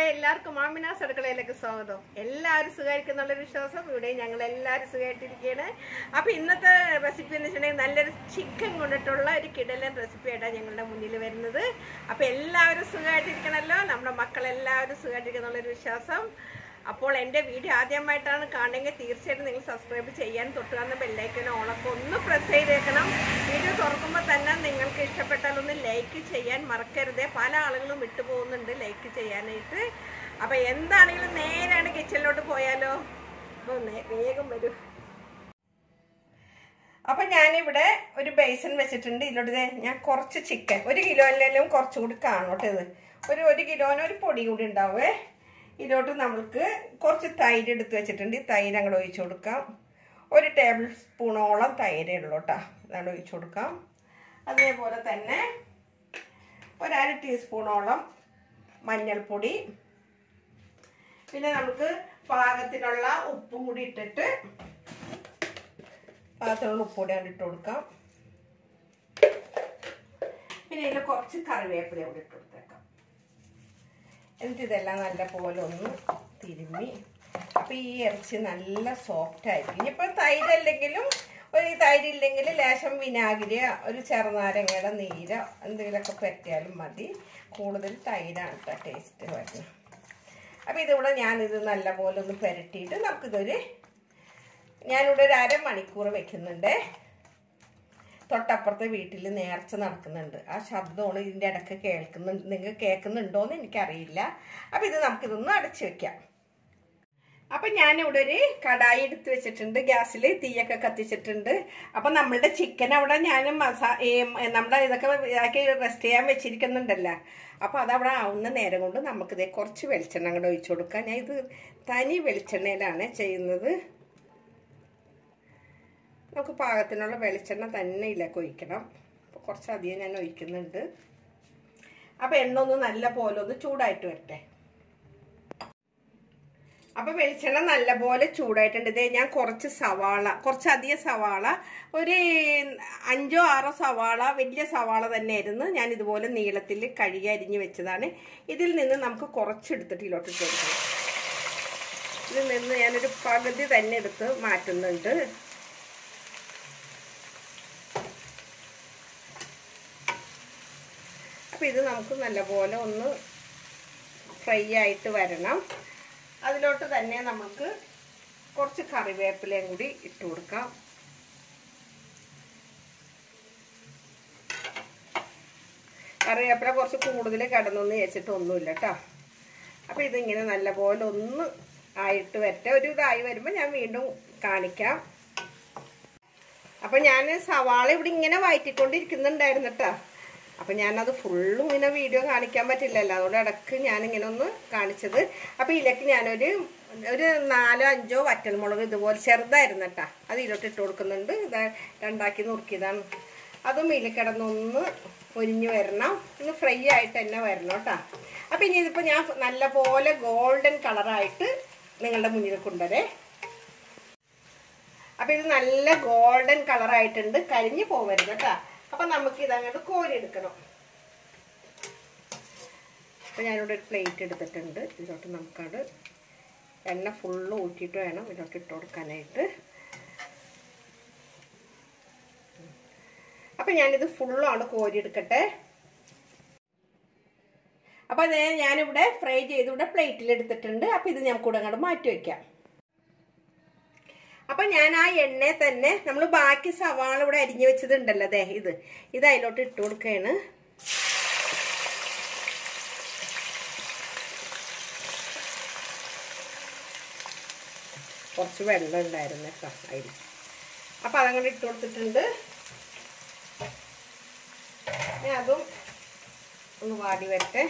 മക്കളെ എല്ലാവർക്കും മാമിനാസ് അടുക്കളയിലേക്ക് സ്വാഗതം എല്ലാവരും സുഖമായിരിക്കുന്നുള്ളൊരു വിശ്വാസം ഇവിടെ ഞങ്ങൾ എല്ലാവരും സുഖമായിട്ടിരിക്കുകയാണ് അപ്പോൾ ഇന്നത്തെ റെസിപ്പി എന്ന് വെച്ചിട്ടുണ്ടെങ്കിൽ നല്ലൊരു ചിക്കൻ കൊണ്ടിട്ടുള്ള ഒരു കിടലൻ റെസിപ്പി ആയിട്ടാണ് ഞങ്ങളുടെ മുന്നിൽ വരുന്നത് അപ്പോൾ എല്ലാവരും സുഖമായിട്ടിരിക്കണമല്ലോ നമ്മുടെ മക്കളെല്ലാവരും സുഖമായിട്ടിരിക്കുന്നുള്ളൊരു വിശ്വാസം അപ്പോൾ എൻ്റെ വീഡിയോ ആദ്യമായിട്ടാണ് കാണുമെങ്കിൽ തീർച്ചയായിട്ടും നിങ്ങൾ സബ്സ്ക്രൈബ് ചെയ്യാൻ തൊട്ട് കാണുന്ന ബെല്ലൈക്കനോ ഓണൊക്കെ ഒന്ന് പ്രസ് ചെയ്തേക്കണം വീഡിയോ തുറക്കുമ്പോൾ തന്നെ നിങ്ങൾക്ക് ഇഷ്ടപ്പെട്ടാൽ ഒന്ന് ലൈക്ക് ചെയ്യാൻ മറക്കരുത് പല ആളുകളും വിട്ടുപോകുന്നുണ്ട് ലൈക്ക് ചെയ്യാനായിട്ട് അപ്പോൾ എന്താണെങ്കിലും നേരെയാണ് കിച്ചണിലോട്ട് പോയാലോ അപ്പോൾ നേ- വേഗം വരൂ അപ്പം ഞാനിവിടെ ഒരു ബേസൺ വെച്ചിട്ടുണ്ട് ഇതിലോട്ട് ദേ ഞാൻ കുറച്ച് ചിക്കൻ ഒരു കിലോയിലും കുറച്ചുകൂടി കാണോട്ടെ ഇത് ഒരു ഒരു കിലോന് ഒരു പൊടി കൂടി ഉണ്ടാവേ ഇതിലോട്ട് നമ്മൾക്ക് കുറച്ച് തൈര് എടുത്ത് വെച്ചിട്ടുണ്ട് ഈ തൈര് അങ്ങോട്ട് ഒഴിച്ചു കൊടുക്കാം ഒരു ടേബിൾ സ്പൂണോളം തൈരേ ഉള്ളൂ കേട്ടോ അതാണ് ഒഴിച്ചു കൊടുക്കാം അതേപോലെ തന്നെ ഒരു അര ടീസ്പൂണോളം മഞ്ഞൾപ്പൊടി പിന്നെ നമുക്ക് പാകത്തിനുള്ള ഉപ്പും കൂടി ഇട്ടിട്ട് പാത്രത്തിൽ ഉപ്പുകൂടി അങ്ങോട്ട് ഇട്ട് കൊടുക്കാം പിന്നെ ഇതിൽ കുറച്ച് കറിവേപ്പില കൂടി ഇട്ട് കൊടുത്തേക്കാം എന്നിട്ട് ഇതെല്ലാം നല്ല പോലെ ഒന്ന് തിരുമ്മി അപ്പോൾ ഈ ഇറച്ചി നല്ല സോഫ്റ്റ് ആയിരിക്കും ഇനിയിപ്പോൾ തൈരല്ലെങ്കിലും ഒരു തൈരില്ലെങ്കിൽ ലേശം വിനാഗിരി ഒരു ചെറുനാരങ്ങയുടെ നീരോ എന്തെങ്കിലുമൊക്കെ പറ്റിയാലും മതി കൂടുതൽ തൈരാണ് കേട്ടോ ടേസ്റ്റ് വരുന്നത് അപ്പോൾ ഇതിവിടെ ഞാനിത് നല്ലപോലെ ഒന്ന് പുരട്ടിയിട്ട് നമുക്കിതൊരു ഞാനിവിടെ ഒരു അരമണിക്കൂർ വെക്കുന്നുണ്ട് തൊട്ടപ്പുറത്തെ വീട്ടിൽ നേർച്ച നടക്കുന്നുണ്ട് ആ ശബ്ദമാണ് ഇതിൻ്റെ ഇടയ്ക്ക് കേൾക്കുന്നുണ്ട് നിങ്ങൾക്ക് കേൾക്കുന്നുണ്ടോയെന്ന് എനിക്കറിയില്ല അപ്പം ഇത് നമുക്കിതൊന്ന് അടച്ചു വെക്കാം അപ്പം ഞാനിവിടെ ഒരു കടായി എടുത്ത് വെച്ചിട്ടുണ്ട് ഗ്യാസിൽ തീയൊക്കെ കത്തിച്ചിട്ടുണ്ട് അപ്പം നമ്മളുടെ ചിക്കൻ അവിടെ ഞാൻ മസാ ഈ നമ്മുടെ ഇതൊക്കെ ഇതാക്കി റെസ്റ്റ് ചെയ്യാൻ വെച്ചിരിക്കുന്നുണ്ടല്ലോ അപ്പോൾ അതവിടെ ആവുന്ന നേരം കൊണ്ട് നമുക്കിതേ കുറച്ച് വെളിച്ചെണ്ണ അങ്ങോട്ട് ഒഴിച്ചു കൊടുക്കാം ഞാൻ ഇത് തനി വെളിച്ചെണ്ണയിലാണ് ചെയ്യുന്നത് നമുക്ക് പാകത്തിനുള്ള വെളിച്ചെണ്ണ തന്നെ ഇതിലേക്ക് ഒഴിക്കണം അപ്പോൾ കുറച്ചധികം ഞാൻ ഒഴിക്കുന്നുണ്ട് അപ്പോൾ എണ്ണ ഒന്ന് നല്ല പോലെ ഒന്ന് ചൂടായിട്ട് വരട്ടെ അപ്പോൾ വെളിച്ചെണ്ണ നല്ലപോലെ ചൂടായിട്ടുണ്ട് ഇതേ ഞാൻ കുറച്ച് സവാള കുറച്ചധികം സവാള ഒരു അഞ്ചോ ആറോ സവാള വലിയ സവാള തന്നെയായിരുന്നു ഞാൻ ഇതുപോലെ നീളത്തിൽ കഴുകി അരിഞ്ഞ് വെച്ചതാണ് ഇതിൽ നിന്ന് നമുക്ക് കുറച്ചെടുത്തിട്ട് ഇതിലോട്ട് ഇട്ട് കൊടുക്കണം ഇതിൽ നിന്ന് ഞാനൊരു പകുതി തന്നെ എടുത്ത് മാറ്റുന്നുണ്ട് അപ്പോൾ ഇത് നമുക്ക് നല്ലപോലെ ഒന്ന് ഫ്രൈ ആയിട്ട് വരണം അതിലോട്ട് തന്നെ നമുക്ക് കുറച്ച് കറിവേപ്പിലയും കൂടി ഇട്ട് കൊടുക്കാം കറിവേപ്പില കുറച്ച് കൂടുതൽ കിടന്നൊന്ന് വെച്ചിട്ട് ഒന്നുമില്ല കേട്ടോ അപ്പോൾ ഇതിങ്ങനെ നല്ലപോലെ ഒന്ന് ആയിട്ട് വരട്ടെ ഒരു ഇതായി വരുമ്പോൾ ഞാൻ വീണ്ടും കാണിക്കാം അപ്പം ഞാൻ സവാള ഇവിടെ ഇങ്ങനെ വയറ്റിക്കൊണ്ടിരിക്കുന്നുണ്ടായിരുന്നു കേട്ടോ അപ്പം ഞാനത് ഫുള്ളും ഇങ്ങനെ വീഡിയോ കാണിക്കാൻ പറ്റില്ലല്ലോ അതുകൊണ്ട് ഇടയ്ക്ക് ഞാനിങ്ങനെ ഒന്ന് കാണിച്ചത് അപ്പോൾ ഇതിലേക്ക് ഞാനൊരു ഒരു നാലോ അഞ്ചോ വറ്റൽമുളക് ഇതുപോലെ ചെറുതായിരുന്നു കേട്ടോ അത് ഇതിലോട്ട് ഇട്ട് കൊടുക്കുന്നുണ്ട് ഇത് രണ്ടാക്കി നുറുക്കിയതാണ് അതും ഇതിൽ കിടന്നൊന്ന് പൊരിഞ്ഞ് വരണം ഒന്ന് ഫ്രൈ ആയിട്ട് തന്നെ വരണം കേട്ടോ അപ്പം ഇനി ഇതിപ്പോൾ ഞാൻ നല്ലപോലെ ഗോൾഡൻ കളറായിട്ട് നിങ്ങളുടെ മുന്നിൽ കൊണ്ടുവരേ അപ്പൊ ഇത് നല്ല ഗോൾഡൻ കളർ ആയിട്ടുണ്ട് കരിഞ്ഞു പോവരുത് കേട്ടോ അപ്പൊ നമുക്ക് ഇതങ്ങോട്ട് കോരി എടുക്കണം അപ്പൊ ഞാനിവിടെ ഒരു പ്ലേറ്റ് എടുത്തിട്ടുണ്ട് ഇതിലോട്ട് നമുക്കത് എണ്ണ ഫുള്ള് ഊറ്റിയിട്ട് വേണം ഇതിലോട്ട് ഇട്ട് കൊടുക്കാനായിട്ട് അപ്പൊ ഞാനിത് ഫുള്ളാണ് കോരി എടുക്കട്ടെ അപ്പൊ അത് ഞാനിവിടെ ഫ്രൈ ചെയ്ത് ഇവിടെ പ്ലേറ്റിൽ എടുത്തിട്ടുണ്ട് അപ്പൊ ഇത് നമുക്ക് കൂടെ അങ്ങോട്ട് മാറ്റി വെക്കാം അപ്പൊ ഞാൻ ആ എണ്ണയെ തന്നെ നമ്മൾ ബാക്കി സവാള ഇവിടെ അരിഞ്ഞു വെച്ചതുണ്ടല്ലോ അതെ ഇത് ഇത് അതിലോട്ട് ഇട്ട് കൊടുക്കുകയാണ് കുറച്ച് വെള്ളം ഉണ്ടായിരുന്നു കേട്ടോ അതിൽ അപ്പൊ അതങ്ങനെ ഇട്ട് കൊടുത്തിട്ടുണ്ട് ഞാൻ അതും ഒന്ന് വാടി വരട്ടെ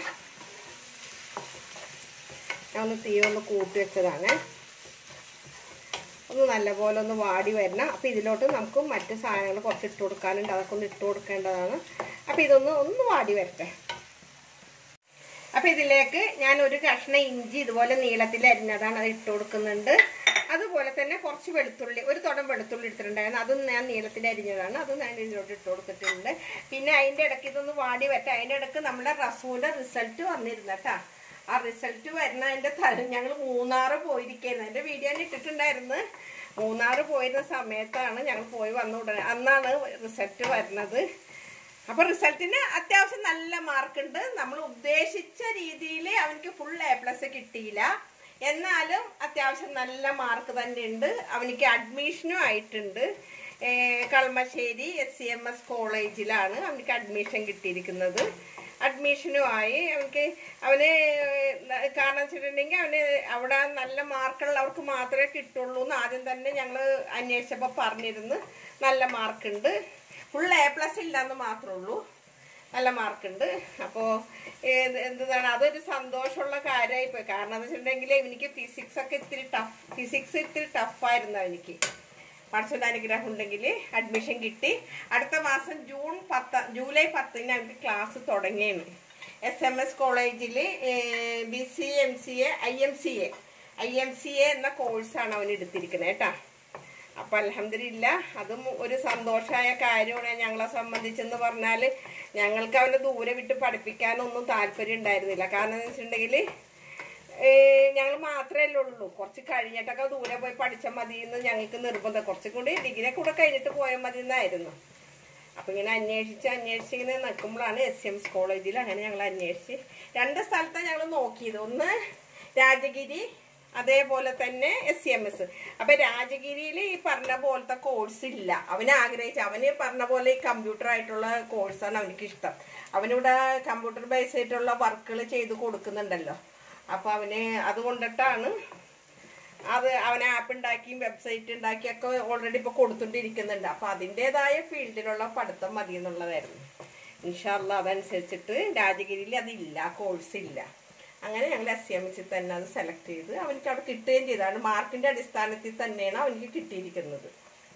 ഞാൻ ഒന്ന് തീ ഒന്ന് കൂട്ടി വെച്ചതാണ് ഒന്ന് നല്ലപോലെ ഒന്ന് വാടി വരണം അപ്പോൾ ഇതിലോട്ട് നമുക്ക് മറ്റ് സാധനങ്ങൾ കുറച്ച് ഇട്ട് കൊടുക്കാനുണ്ട് അതൊക്കെ ഒന്ന് ഇട്ട് കൊടുക്കേണ്ടതാണ് അപ്പോൾ ഇതൊന്ന് ഒന്ന് വാടി വരട്ടെ അപ്പോൾ ഇതിലേക്ക് ഞാൻ ഒരു കഷ്ണം ഇഞ്ചി ഇതുപോലെ നീളത്തിൽ അരിഞ്ഞതാണ് അത് ഇട്ട് കൊടുക്കുന്നുണ്ട് അതുപോലെ തന്നെ കുറച്ച് വെളുത്തുള്ളി ഒരു തുടം വെളുത്തുള്ളി എടുത്തിട്ടുണ്ടായിരുന്നു അതും ഞാൻ നീളത്തിൽ അരിഞ്ഞതാണ് അതും ഞാൻ ഇതിലോട്ട് ഇട്ട് കൊടുത്തിട്ടുണ്ട് പിന്നെ അതിൻ്റെ ഇടയ്ക്ക് ഇതൊന്ന് വാടി വരട്ടെ അതിൻ്റെ ഇടയ്ക്ക് നമ്മുടെ റസൂല റിസൾട്ട് വന്നിരുന്നു കേട്ടോ ആ റിസൾട്ട് വരുന്നതിന്റെ തരം ഞങ്ങൾ മൂന്നാറ് പോയിരിക്കുന്നു എന്റെ വീഡിയോ ഞാൻ ഇട്ടിട്ടുണ്ടായിരുന്നു മൂന്നാറ് പോയിരുന്ന സമയത്താണ് ഞങ്ങൾ പോയി വന്ന ഉടനെ അന്നാണ് റിസൾട്ട് വരുന്നത് അപ്പൊ റിസൾട്ടിന് അത്യാവശ്യം നല്ല മാർക്കുണ്ട് നമ്മൾ ഉദ്ദേശിച്ച രീതിയിൽ അവനിക്ക് ഫുൾ എ പ്ലസ് കിട്ടിയില്ല എന്നാലും അത്യാവശ്യം നല്ല മാർക്ക് തന്നെ ഉണ്ട് അവനിക്ക് അഡ്മിഷനും ആയിട്ടുണ്ട് ഏഹ് Kalamassery S C M S കോളേജിലാണ് അവനിക്ക് അഡ്മിഷൻ കിട്ടിയിരിക്കുന്നത് അഡ്മിഷനുമായി അവർക്ക് അവന് കാരണം വെച്ചിട്ടുണ്ടെങ്കിൽ അവന് അവിടെ നല്ല മാർക്കുള്ളവർക്ക് മാത്രമേ കിട്ടുള്ളൂ എന്ന് ആദ്യം തന്നെ ഞങ്ങൾ അന്വേഷിച്ചപ്പോൾ പറഞ്ഞിരുന്നു നല്ല മാർക്കുണ്ട് ഫുൾ എ പ്ലസ് ഇല്ലാന്ന് മാത്രമേ ഉള്ളൂ നല്ല മാർക്കുണ്ട് അപ്പോൾ എന്താണ് അതൊരു സന്തോഷമുള്ള കാര്യമായി പോയി കാരണം എന്ന് വെച്ചിട്ടുണ്ടെങ്കിൽ എനിക്ക് ഫിസിക്സ് ഒക്കെ ഇത്തിരി ടഫ് ഫിസിക്സ് ഇത്തിരി ടഫായിരുന്നു എനിക്ക് പഠിച്ചൊരു അനുഗ്രഹം ഉണ്ടെങ്കിൽ അഡ്മിഷൻ കിട്ടി അടുത്ത മാസം ജൂൺ പത്ത് ജൂലൈ പത്തിന് എനിക്ക് ക്ലാസ് തുടങ്ങിയാണ് എസ് എം എസ് കോളേജിൽ B C M C A I M C A I M C A എന്ന കോഴ്സാണ് അവൻ എടുത്തിരിക്കുന്നത് കേട്ടാ അപ്പൊ അലഹമില്ല അതും ഒരു സന്തോഷമായ കാര്യമാണ് ഞങ്ങളെ സംബന്ധിച്ചെന്ന് പറഞ്ഞാൽ ഞങ്ങൾക്ക് അവനെ ദൂരെ വിട്ട് പഠിപ്പിക്കാനൊന്നും താല്പര്യം ഉണ്ടായിരുന്നില്ല കാരണം എന്ന് വെച്ചിട്ടുണ്ടെങ്കിൽ ഞങ്ങൾ മാത്രമേ ഉള്ളൂ കുറച്ച് കഴിഞ്ഞിട്ടൊക്കെ ദൂരെ പോയി പഠിച്ചാൽ മതി എന്ന് ഞങ്ങൾക്ക് നിർബന്ധം കുറച്ചും കൂടി ഡിഗ്രി കൂടെ കഴിഞ്ഞിട്ട് പോയാൽ മതി എന്നായിരുന്നു അപ്പൊ ഇങ്ങനെ അന്വേഷിച്ച് അന്വേഷിച്ച് ഇങ്ങനെ നിൽക്കുമ്പോഴാണ് എസ് എം എസ് കോളേജിൽ അങ്ങനെ ഞങ്ങൾ അന്വേഷിച്ച് രണ്ട് സ്ഥലത്താണ് ഞങ്ങൾ നോക്കിയത് ഒന്ന് രാജഗിരി അതേപോലെ തന്നെ എസ് സി എം എസ് അപ്പൊ രാജഗിരിയിൽ ഈ പറഞ്ഞ പോലത്തെ കോഴ്സ് ഇല്ല അവന് ആഗ്രഹിച്ച അവന് പറഞ്ഞ പോലെ ഈ കമ്പ്യൂട്ടർ ആയിട്ടുള്ള കോഴ്സാണ് അവനിക്ക് ഇഷ്ടം അവനിവിടെ കമ്പ്യൂട്ടർ ബേസ് ആയിട്ടുള്ള വർക്കുകൾ ചെയ്ത് കൊടുക്കുന്നുണ്ടല്ലോ അപ്പൊ അവന് അതുകൊണ്ടിട്ടാണ് അത് അവന് ആപ്പ് ഉണ്ടാക്കിയും വെബ്സൈറ്റ് ഉണ്ടാക്കിയൊക്കെ ഓൾറെഡി ഇപ്പൊ കൊടുത്തോണ്ടിരിക്കുന്നുണ്ട് അപ്പൊ അതിൻ്റെതായ ഫീൽഡിലുള്ള പഠിത്തം മതി എന്നുള്ളതായിരുന്നു ഇൻഷാല്ല അതനുസരിച്ചിട്ട് രാജഗിരിയിൽ അതില്ല കോഴ്സ് ഇല്ല അങ്ങനെ ഞങ്ങൾ എസ് സി എം എസിൽ തന്നെ അത് സെലക്ട് ചെയ്ത് അവനിക്ക് അവിടെ കിട്ടുകയും ചെയ്താണ് മാർക്കിന്റെ അടിസ്ഥാനത്തിൽ തന്നെയാണ് അവനിക്ക് കിട്ടിയിരിക്കുന്നത്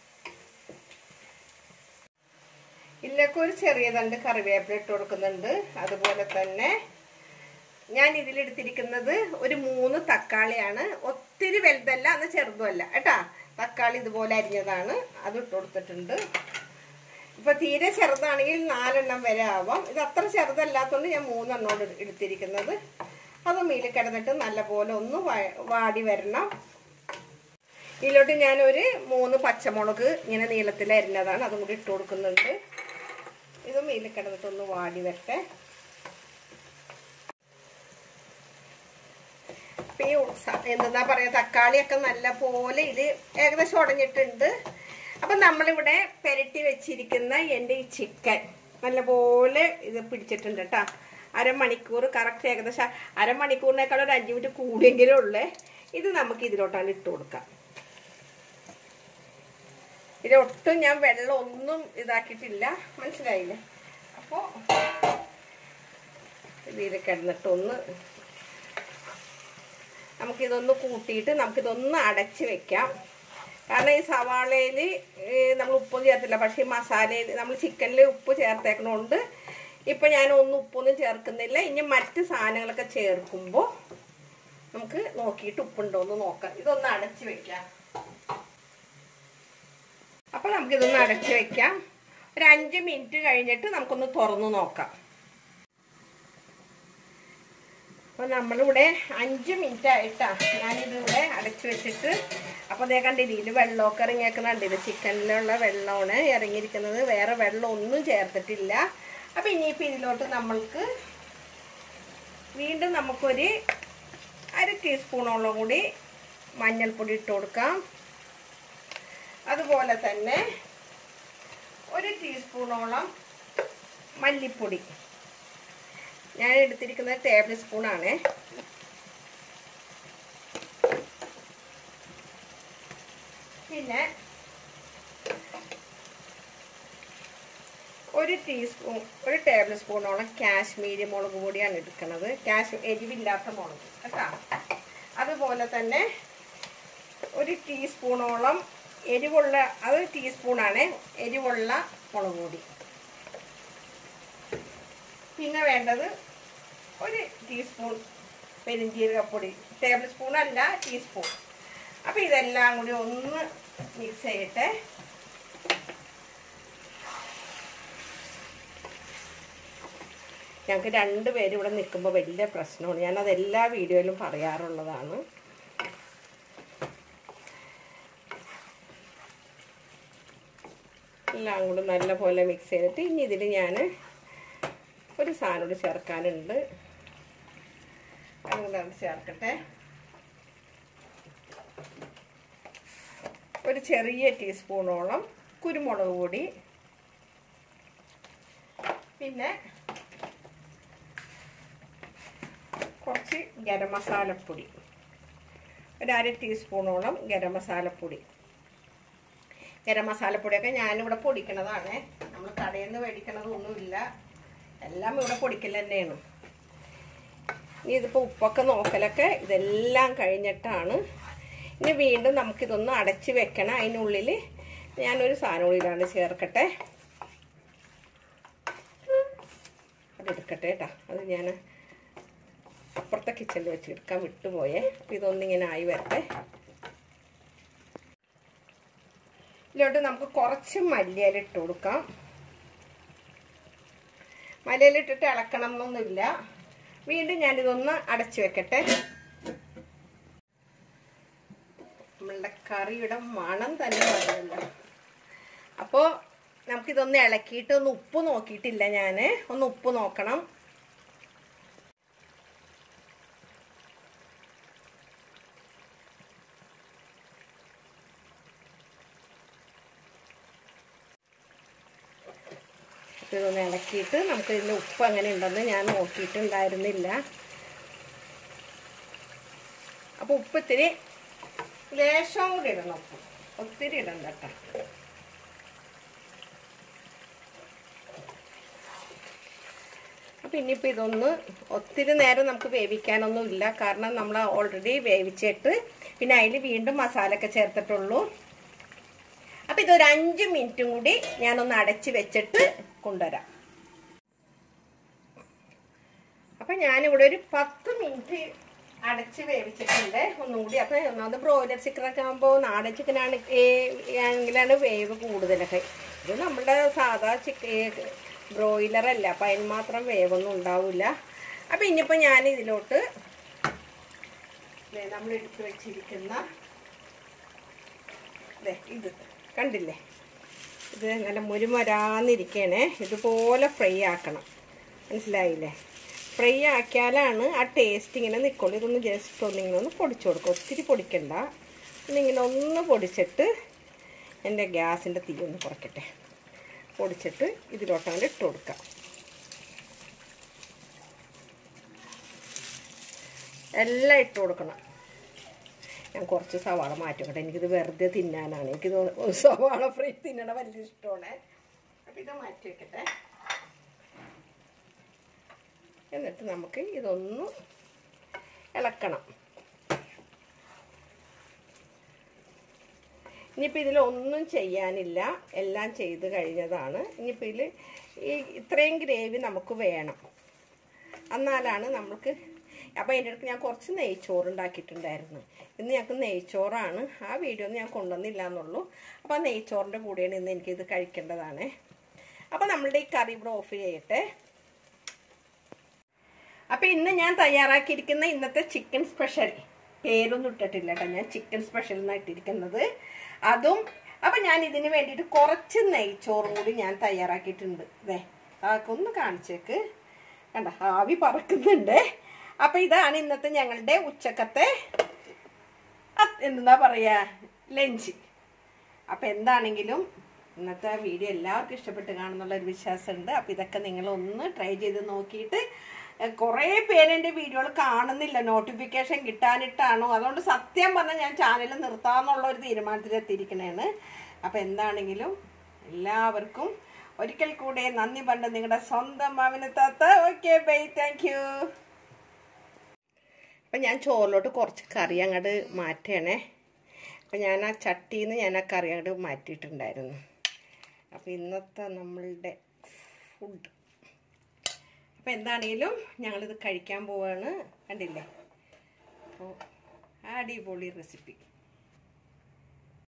ഇല്ലൊക്കെ ഒരു ചെറിയ തണ്ട് കറിവേപ്പില ഇട്ട് കൊടുക്കുന്നുണ്ട് അതുപോലെ തന്നെ ഞാൻ ഇതിലെടുത്തിരിക്കുന്നത് ഒരു മൂന്ന് തക്കാളിയാണ് ഒത്തിരി വലുതല്ല അന്ന് ചെറുതുമല്ല കേട്ടാ തക്കാളി ഇതുപോലെ അരിഞ്ഞതാണ് അത് ഇട്ട് കൊടുത്തിട്ടുണ്ട് ഇപ്പൊ തീരെ ചെറുതാണെങ്കിൽ നാലെണ്ണം വരെ ആവാം ഇത് അത്ര ചെറുതല്ലാത്തതുകൊണ്ട് ഞാൻ മൂന്നെണ്ണോട് എടുത്തിരിക്കുന്നത് അത് മീലിൽ കിടന്നിട്ട് നല്ലപോലെ ഒന്ന് വാടി വരണം ഇതിലോട്ട് ഞാനൊരു മൂന്ന് പച്ചമുളക് ഇങ്ങനെ നീളത്തിൽ അരിഞ്ഞതാണ് അതും കൂടി ഇട്ട് കൊടുക്കുന്നുണ്ട് ഇത് മീലിൽ കിടന്നിട്ട് ഒന്ന് വാടി വരട്ടെ ഈ എന്താ പറയാ തക്കാളിയൊക്കെ നല്ല പോലെ ഇത് ഏകദേശം ഉടഞ്ഞിട്ടുണ്ട് അപ്പൊ നമ്മളിവിടെ പെരട്ടി വെച്ചിരിക്കുന്ന എൻ്റെ ഈ ചിക്കൻ നല്ലപോലെ ഇത് പിടിച്ചിട്ടുണ്ട് കേട്ടോ അരമണിക്കൂർ കറക്റ്റ് ഏകദേശം അരമണിക്കൂറിനേക്കാൾ ഒരു അഞ്ച് മിനിറ്റ് കൂടിയെങ്കിലും ഉള്ളേ ഇത് നമുക്ക് ഇതിലോട്ടാണ് ഇട്ട് കൊടുക്കാം ഇതിലൊട്ടും ഞാൻ വെള്ളം ഒന്നും ഇതാക്കിയിട്ടില്ല മനസ്സിലായില്ല അപ്പോൾ ഇതിൽ കിടന്നിട്ട് ഒന്ന് നമുക്കിതൊന്ന് കൂട്ടിയിട്ട് നമുക്കിതൊന്ന് അടച്ച് വെക്കാം കാരണം ഈ സവാളയിൽ നമ്മൾ ഉപ്പ് ചേർത്തില്ല പക്ഷേ ഈ മസാലയിൽ നമ്മൾ ചിക്കനിൽ ഉപ്പ് ചേർത്തേക്കണോണ്ട് ഇപ്പം ഞാൻ ഒന്നും ഉപ്പൊന്നും ചേർക്കുന്നില്ല ഇനി മറ്റ് സാധനങ്ങളൊക്കെ ചേർക്കുമ്പോൾ നമുക്ക് നോക്കിയിട്ട് ഉപ്പുണ്ടോ എന്ന് നോക്കാം ഇതൊന്ന് അടച്ച് വെക്കാം അപ്പോൾ നമുക്കിതൊന്ന് അടച്ച് വെക്കാം ഒരു അഞ്ച് മിനിറ്റ് കഴിഞ്ഞിട്ട് നമുക്കൊന്ന് തുറന്നു നോക്കാം അപ്പോൾ നമ്മളിവിടെ അഞ്ച് മിനിറ്റ് ആയിട്ടാണ് ഞാനിതിവിടെ അടച്ചു വെച്ചിട്ട് അപ്പോൾ അതേ കണ്ടില്ല ഇതിൽ വെള്ളമൊക്കെ ഇറങ്ങിയേക്കുന്നുണ്ട് ഇത് ചിക്കനിലുള്ള വെള്ളമാണ് ഇറങ്ങിയിരിക്കുന്നത് വേറെ വെള്ളം ഒന്നും ചേർത്തിട്ടില്ല അപ്പോൾ ഇനിയിപ്പോൾ ഇതിലോട്ട് നമ്മൾക്ക് വീണ്ടും നമുക്കൊരു അര ടീസ്പൂണോളം കൂടി മഞ്ഞൾപ്പൊടി ഇട്ട് കൊടുക്കാം അതുപോലെ തന്നെ ഒരു ടീസ്പൂണോളം മല്ലിപ്പൊടി ഞാൻ എടുത്തിരിക്കുന്നത് ടേബിൾ സ്പൂണാണ് പിന്നെ ഒരു ടീസ്പൂൺ ഒരു ടേബിൾ സ്പൂണോളം കാശ്മീരി മുളക് പൊടിയാണ് എടുക്കുന്നത് കാശ് എരിവില്ലാത്ത മുളക് കേട്ടോ അതുപോലെ തന്നെ ഒരു ടീസ്പൂണോളം എരിവുള്ള അത് ടീസ്പൂണാണ് എരിവുള്ള മുളക് പൊടി പിന്നെ വേണ്ടത് ഒരു ടീസ്പൂൺ പെരിഞ്ജീരകപ്പൊടി ടേബിൾ സ്പൂൺ അല്ല ടീസ്പൂൺ അപ്പോൾ ഇതെല്ലാം കൂടി ഒന്ന് മിക്സ് ചെയ്യട്ടെ ഞങ്ങൾക്ക് രണ്ട് പേര് ഇവിടെ നിൽക്കുമ്പോൾ വലിയ പ്രശ്നമാണ് ഞാനത് എല്ലാ വീഡിയോയിലും പറയാറുള്ളതാണ് എല്ലാം കൂടി നല്ലപോലെ മിക്സ് ചെയ്തിട്ട് ഇനി ഇതിൽ ഞാൻ ഒരു സാധനം കൂടി ചേർക്കാനുണ്ട് അതുകൊണ്ട് അത് ചേർക്കട്ടെ ഒരു ചെറിയ ടീസ്പൂണോളം കുരുമുളക് പൊടി പിന്നെ കുറച്ച് ഗരം മസാലപ്പൊടി ഒരു അര ടീസ്പൂണോളം ഗരം മസാലപ്പൊടി ഗരം മസാലപ്പൊടിയൊക്കെ ഞാനിവിടെ പൊടിക്കണതാണ് നമ്മൾ കടയിൽ നിന്ന് മേടിക്കണതൊന്നുമില്ല എല്ലാം ഇവിടെ പൊടിക്കൽ തന്നെയാണ് ഇനി ഇതിപ്പോൾ ഉപ്പൊക്കെ നോക്കലൊക്കെ ഇതെല്ലാം കഴിഞ്ഞിട്ടാണ് ഇനി വീണ്ടും നമുക്കിതൊന്ന് അടച്ച് വെക്കണം അതിനുള്ളിൽ ഞാനൊരു സാധനം കൂടി ഇതാണ് ചേർക്കട്ടെ അതെടുക്കട്ടെ കേട്ടോ അത് ഞാൻ അപ്പുറത്തെ കിച്ചണിൽ വെച്ച് എടുക്കാൻ വിട്ടുപോയേ അപ്പം ഇതൊന്നിങ്ങനെ ആയി വരട്ടെ ഇതിലോട്ട് നമുക്ക് കുറച്ച് മല്ലിയില ഇട്ട് കൊടുക്കാം മല്ലിയില ഇട്ടിട്ട് ഇളക്കണം എന്നൊന്നുമില്ല വീണ്ടും ഞാനിതൊന്ന് അടച്ചു വെക്കട്ടെ നമ്മളുടെ കറിയുടെ മണം തന്നെ വരുമല്ലോ അപ്പോൾ നമുക്കിതൊന്ന് ഇളക്കിയിട്ട് ഒന്ന് ഉപ്പ് നോക്കിയിട്ടില്ല ഞാൻ ഒന്ന് ഉപ്പ് നോക്കണം ഇതൊന്ന് ഇളക്കിയിട്ട് നമുക്ക് ഇതിൻ്റെ ഉപ്പ് എങ്ങനെ ഉണ്ടെന്ന് ഞാൻ നോക്കിയിട്ടുണ്ടായിരുന്നില്ല അപ്പോൾ ഉപ്പ് ഇത്തിരി ലേശം കൂടി ഇടണം ഉപ്പ് ഒത്തിരി ഇടണ്ട കേട്ടോ അപ്പം ഇനിയിപ്പോൾ ഇതൊന്ന് ഒത്തിരി നേരം നമുക്ക് വേവിക്കാനൊന്നും ഇല്ല കാരണം നമ്മൾ ഓൾറെഡി വേവിച്ചിട്ട് പിന്നെ അതിൽ വീണ്ടും മസാലയൊക്കെ ചേർത്തിട്ടുള്ളൂ അപ്പം ഇതൊരു അഞ്ച് മിനിറ്റും കൂടി ഞാനൊന്ന് അടച്ച് വെച്ചിട്ട് കൊണ്ടുവരാം അപ്പം ഞാനിവിടെ ഒരു പത്ത് മിനിറ്റ് അടച്ച് വേവിച്ചിട്ടുണ്ട് ഒന്നും കൂടി അപ്പം ഒന്നാമത് ബ്രോയിലർ ചിക്കനൊക്കെ ആകുമ്പോൾ നാടൻ ചിക്കനാണ് ആണെങ്കിലാണ് വേവ് കൂടുതലൊക്കെ ഇത് നമ്മുടെ സാധാ ചിക്കൻ ബ്രോയിലറല്ല അപ്പം അതിന് മാത്രം വേവൊന്നും ഉണ്ടാവില്ല അപ്പം ഇനിയിപ്പോൾ ഞാൻ ഇതിലോട്ട് നമ്മൾ എടുത്ത് വെച്ചിരിക്കുന്ന ഇത് കണ്ടില്ലേ ഇത് നല്ല മുരുമരാന്നിരിക്കണേ ഇതുപോലെ ഫ്രൈ ആക്കണം മനസ്സിലായില്ലേ ഫ്രൈ ആക്കിയാലാണ് ആ ടേസ്റ്റ് ഇങ്ങനെ നിൽക്കുള്ളൂ ഇതൊന്ന് ജസ്റ്റ് ഒന്നിങ്ങനെ ഒന്ന് പൊടിച്ചു കൊടുക്കുക ഒത്തിരി പൊടിക്കണ്ട ഒന്നിങ്ങനെ ഒന്ന് പൊടിച്ചിട്ട് എൻ്റെ ഗ്യാസിൻ്റെ തീ ഒന്ന് കുറയ്ക്കട്ടെ പൊടിച്ചിട്ട് ഇതിലോട്ടങ്ങനെ ഇട്ട് കൊടുക്കാം എല്ലാം ഇട്ട് കൊടുക്കണം ഞാൻ കുറച്ച് സവാള മാറ്റട്ടെ എനിക്കിത് വെറുതെ തിന്നാനാണ് എനിക്കിത് സവാള ഫ്രൈ തിന്നണ വലിയ ഇഷ്ടമാണ് അപ്പം ഇത് മാറ്റി വെക്കട്ടെ എന്നിട്ട് നമുക്ക് ഇതൊന്ന് ഇളക്കണം ഇനിയിപ്പോൾ ഇതിലൊന്നും ചെയ്യാനില്ല എല്ലാം ചെയ്ത് കഴിഞ്ഞതാണ് ഇനിയിപ്പോൾ ഇതിൽ ഈ ഇത്രയും ഗ്രേവി നമുക്ക് വേണം എന്നാലാണ് നമുക്ക് അപ്പോൾ അതിൻ്റെ അടുത്ത് ഞാൻ കുറച്ച് നെയ്ച്ചോറ് ഉണ്ടാക്കിയിട്ടുണ്ടായിരുന്നു ഇന്ന് ഞങ്ങൾക്ക് നെയ്ച്ചോറാണ് ആ വീഡിയോ ഒന്നും ഞാൻ കൊണ്ടുവന്നില്ല എന്നുള്ളൂ അപ്പോൾ ആ നെയ്ച്ചോറിൻ്റെ കൂടെയാണ് ഇന്ന് എനിക്കിത് കഴിക്കേണ്ടതാണ് അപ്പോൾ നമ്മളുടെ ഈ കറി ഇവിടെ ഓഫ് ചെയ്യട്ടെ അപ്പോൾ ഇന്ന് ഞാൻ തയ്യാറാക്കിയിരിക്കുന്ന ഇന്നത്തെ ചിക്കൻ സ്പെഷ്യൽ പേരൊന്നും ഇട്ടിട്ടില്ല കേട്ടോ ഞാൻ ചിക്കൻ സ്പെഷ്യൽ എന്നാണ് ഇട്ടിരിക്കുന്നത് അതും അപ്പം ഞാൻ ഇതിന് വേണ്ടിയിട്ട് കുറച്ച് നെയ്ച്ചോറും കൂടി ഞാൻ തയ്യാറാക്കിയിട്ടുണ്ട് ഇതേ അതൊക്കെ ഒന്ന് കാണിച്ചേക്ക് കണ്ട ആവി പറക്കുന്നുണ്ട് അപ്പം ഇതാണ് ഇന്നത്തെ ഞങ്ങളുടെ ഉച്ചക്കത്തെ എന്താ പറയുക ലഞ്ച് അപ്പം എന്താണെങ്കിലും ഇന്നത്തെ വീഡിയോ എല്ലാവർക്കും ഇഷ്ടപ്പെട്ട് കാണുന്നുള്ള ഒരു വിശ്വാസമുണ്ട് അപ്പം ഇതൊക്കെ നിങ്ങളൊന്ന് ട്രൈ ചെയ്ത് നോക്കിയിട്ട് കുറേ പേര് എൻ്റെ വീഡിയോകൾ കാണുന്നില്ല നോട്ടിഫിക്കേഷൻ കിട്ടാനിട്ടാണോ അതുകൊണ്ട് സത്യം പറഞ്ഞാൽ ഞാൻ ചാനൽ നിർത്താമെന്നുള്ള ഒരു തീരുമാനത്തിലെത്തിയിരിക്കണേണ് അപ്പം എന്താണെങ്കിലും എല്ലാവർക്കും ഒരിക്കൽ കൂടെ നന്ദി പണ്ട് നിങ്ങളുടെ സ്വന്തം മാവിന് തത്ത ഓക്കെ ബൈ താങ്ക് യു അപ്പം ഞാൻ ചോറിലോട്ട് കുറച്ച് കറി അങ്ങോട്ട് മാറ്റണേ അപ്പം ഞാൻ ആ ചട്ടിയിൽ നിന്ന് ഞാൻ ആ കറി അങ്ങോട്ട് മാറ്റിയിട്ടുണ്ടായിരുന്നു അപ്പോൾ ഇന്നത്തെ നമ്മളുടെ ഫുഡ് അപ്പോൾ എന്താണെങ്കിലും ഞങ്ങളിത് കഴിക്കാൻ പോവാണ് കണ്ടില്ലേ അപ്പോൾ അടിപൊളി റെസിപ്പി